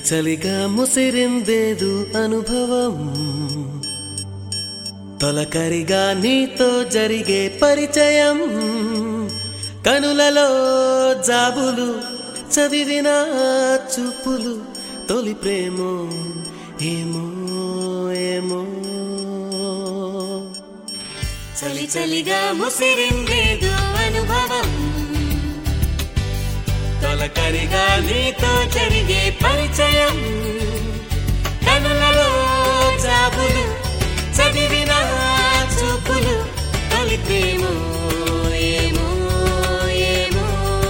చలి చలిగా ముసిరిందేదు అనుభవం తొలకరిగా నీతో జరిగే పరిచయం కనులలో జాబులు చదివిన చూపులు తొలి ప్రేమో ఏమో ఏమో చలి చలిగా ముసిరిందేదు అనుభవం తొలకరిగా నీతో జరిగే పరిచయం కనులలో జాబులు చదివిన చూపులు తొలి ప్రేమో ఏమో ఏమో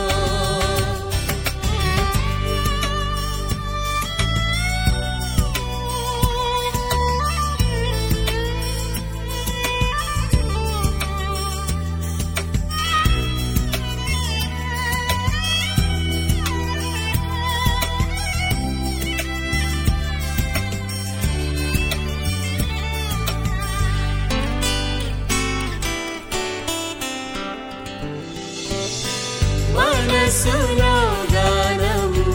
మనసులో గానము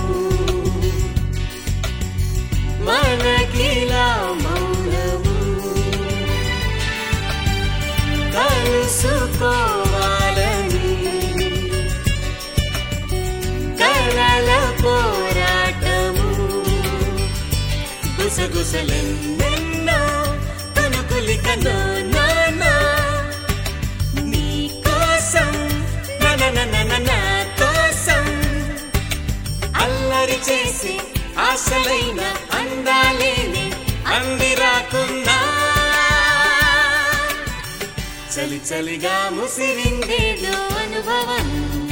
మనకిలా మౌనము కలుసుకోవాలని కలల పోరాటము గుసగుసలెన్నెన్నో కనుకులికనో నానా నీ కోసం నా నా నా నా నా నా కోసం అల్లరి చేసి ఆశలైన అందాలేని అంది రాకున్నా చలి చలిగా ముసిరిందేదో అనుభవం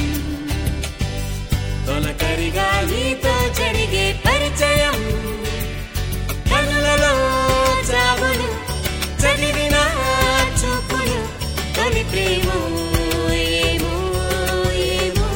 తొలకరిగా నీతో జరిగే పరిచయం కళ్ళలో జాబులు చదివిన చూపులు తొలి ప్రేమో ఏమో ఏమో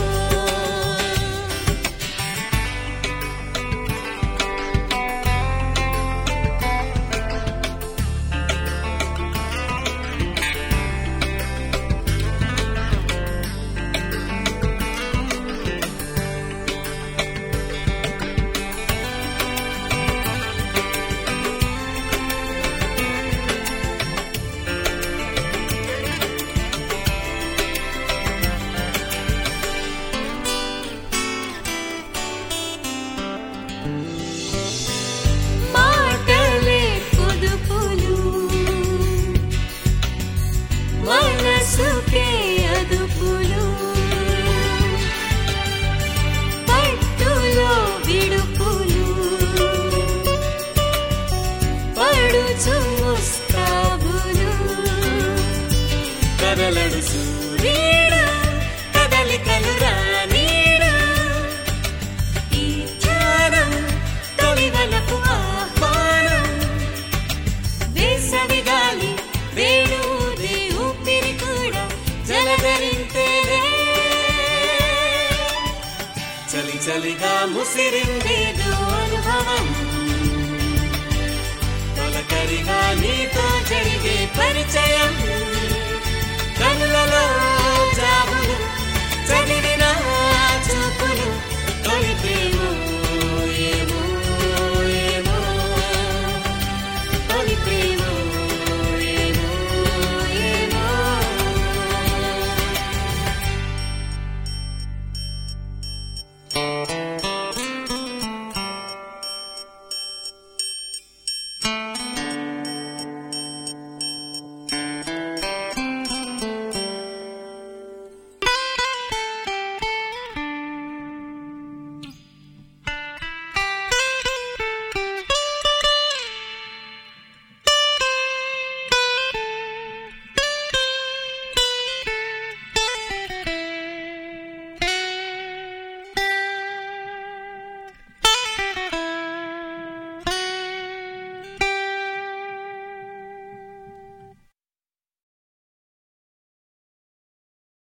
మాటలే పొదుపులు మనసుకే అదుపులు పట్టులో విడుపులు పడుచు ముస్తాబులు కదలడు సూర్యుడు కదలికలు రానీడు ఈ ధ్యానం తొలివలపు ఆహ్వానం వేసవి గాలి వేణుదే ఊపిరి కూడా జలధరింతేనే చలి చలిగా ముసిరిందేదో అనుభవం